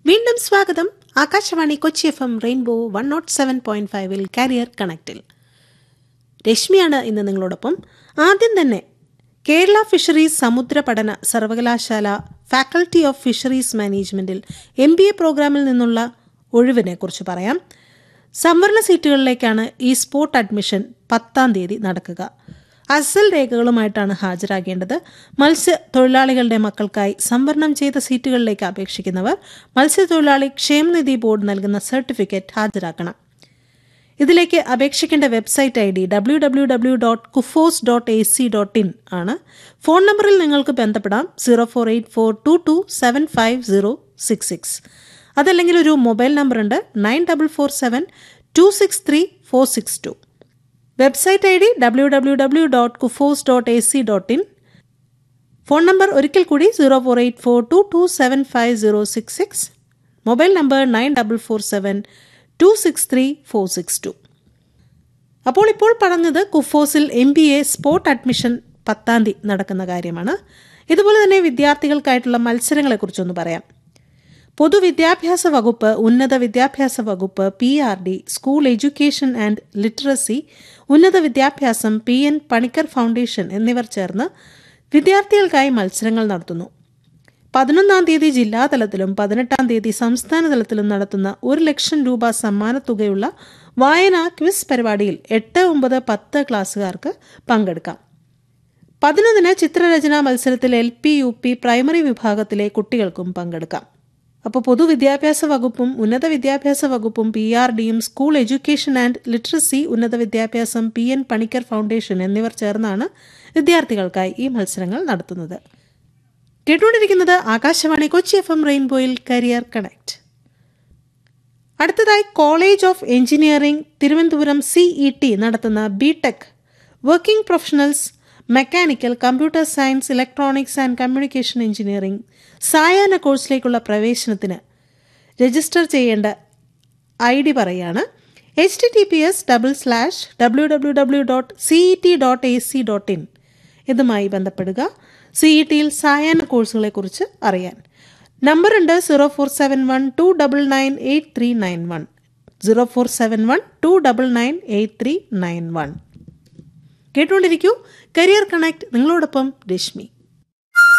വീണ്ടും സ്വാഗതം Akashvani Kochi F M rainbow one naught seven point ഫൈവിൽ കാരിയർ കണക്റ്റിൽ രശ്മിയാണ് ഇന്ന് നിങ്ങളോടൊപ്പം ആദ്യം തന്നെ കേരള ഫിഷറീസ് സമുദ്ര പഠന സർവകലാശാല ഫാക്കൽറ്റി ഓഫ് ഫിഷറീസ് മാനേജ്മെന്റിൽ എം ബി എ പ്രോഗ്രാമിൽ നിന്നുള്ള ഒഴിവിനെ കുറിച്ച് പറയാം സംവരണ സീറ്റുകളിലേക്കാണ് ഈ സ്പോട്ട് അഡ്മിഷൻ പത്താം തീയതി നടക്കുക അസൽ രേഖകളുമായിട്ടാണ് ഹാജരാകേണ്ടത് മത്സ്യ തൊഴിലാളികളുടെ മക്കൾക്കായി സംവരണം ചെയ്ത സീറ്റുകളിലേക്ക് അപേക്ഷിക്കുന്നവർ മത്സ്യത്തൊഴിലാളി ക്ഷേമനിധി ബോർഡ് നൽകുന്ന സർട്ടിഫിക്കറ്റ് ഹാജരാക്കണം ഇതിലേക്ക് അപേക്ഷിക്കേണ്ട website I D W W W dot KUFOS dot A C dot in ആണ് ഫോൺ നമ്പറിൽ നിങ്ങൾക്ക് ബന്ധപ്പെടാം zero four eight four two two seven five zero six six അതല്ലെങ്കിൽ ഒരു മൊബൈൽ നമ്പർ ഉണ്ട് nine double four seven two six three four six two website I D W W W dot KUFOS dot A C dot in phone number ഒരിക്കൽ കൂടി zero four eight four two two seven five zero six six mobile number nine double four seven two six three four six two അപ്പോൾ ഇപ്പോൾ പറഞ്ഞത് കുഫോസിൽ M B A spot admission പത്താം തീയതി നടക്കുന്ന കാര്യമാണ് ഇതുപോലെ തന്നെ വിദ്യാർത്ഥികൾക്കായിട്ടുള്ള മത്സരങ്ങളെക്കുറിച്ചൊന്ന് പറയാം പൊതുവിദ്യാഭ്യാസ വകുപ്പ് ഉന്നത വിദ്യാഭ്യാസ വകുപ്പ് P R D school education and literacy ഉന്നത വിദ്യാഭ്യാസം പി എൻ പണിക്കർ ഫൗണ്ടേഷൻ എന്നിവർ ചേർന്ന് വിദ്യാർത്ഥികൾക്കായി മത്സരങ്ങൾ നടത്തുന്നു പതിനൊന്നാം തീയതി ജില്ലാതലത്തിലും പതിനെട്ടാം തീയതി സംസ്ഥാന തലത്തിലും നടത്തുന്ന ഒരു ലക്ഷം രൂപ സമ്മാനത്തുകയുള്ള വായന ക്വിസ് പരിപാടിയിൽ എട്ട് ഒമ്പത് പത്ത് ക്ലാസ്സുകാർക്ക് പങ്കെടുക്കാം പതിനൊന്നിന് ചിത്രരചനാ മത്സരത്തിൽ L P U P primary വിഭാഗത്തിലെ കുട്ടികൾക്കും പങ്കെടുക്കാം അപ്പോൾ പൊതുവിദ്യാഭ്യാസ വകുപ്പും ഉന്നത വിദ്യാഭ്യാസ വകുപ്പും പി ആർ ഡിയും സ്കൂൾ എഡ്യൂക്കേഷൻ ആൻഡ് ലിറ്ററസി ഉന്നത വിദ്യാഭ്യാസം പി എൻ പണിക്കർ ഫൗണ്ടേഷൻ എന്നിവർ ചേർന്നാണ് വിദ്യാർത്ഥികൾക്കായി ഈ മത്സരങ്ങൾ നടത്തുന്നത് കേട്ടുകൊണ്ടിരിക്കുന്നത് ആകാശവാണി കൊച്ചി എഫ് എം റെയിൻബോയിൽ കരിയർ കണക്ട് അടുത്തതായി college of engineering Thiruvananthapuram C E T നടത്തുന്ന B tech working professionals mechanical computer science electronics and communication engineering സായാഹ്ന കോഴ്സിലേക്കുള്ള പ്രവേശനത്തിന് രജിസ്റ്റർ ചെയ്യേണ്ട ഐ ഡി പറയാണ് H T T P S double slash W W W dot C E T dot A C dot in ഇതുമായി ബന്ധപ്പെടുക C E ടിയിൽ സായാഹ്ന കോഴ്സുകളെക്കുറിച്ച് അറിയാൻ നമ്പർ ഉണ്ട് zero four seven one two double nine eight three nine one zero four seven one two double nine eight three nine one കേട്ടുകൊണ്ടിരിക്കൂ career connect നിങ്ങളോടൊപ്പം രശ്മി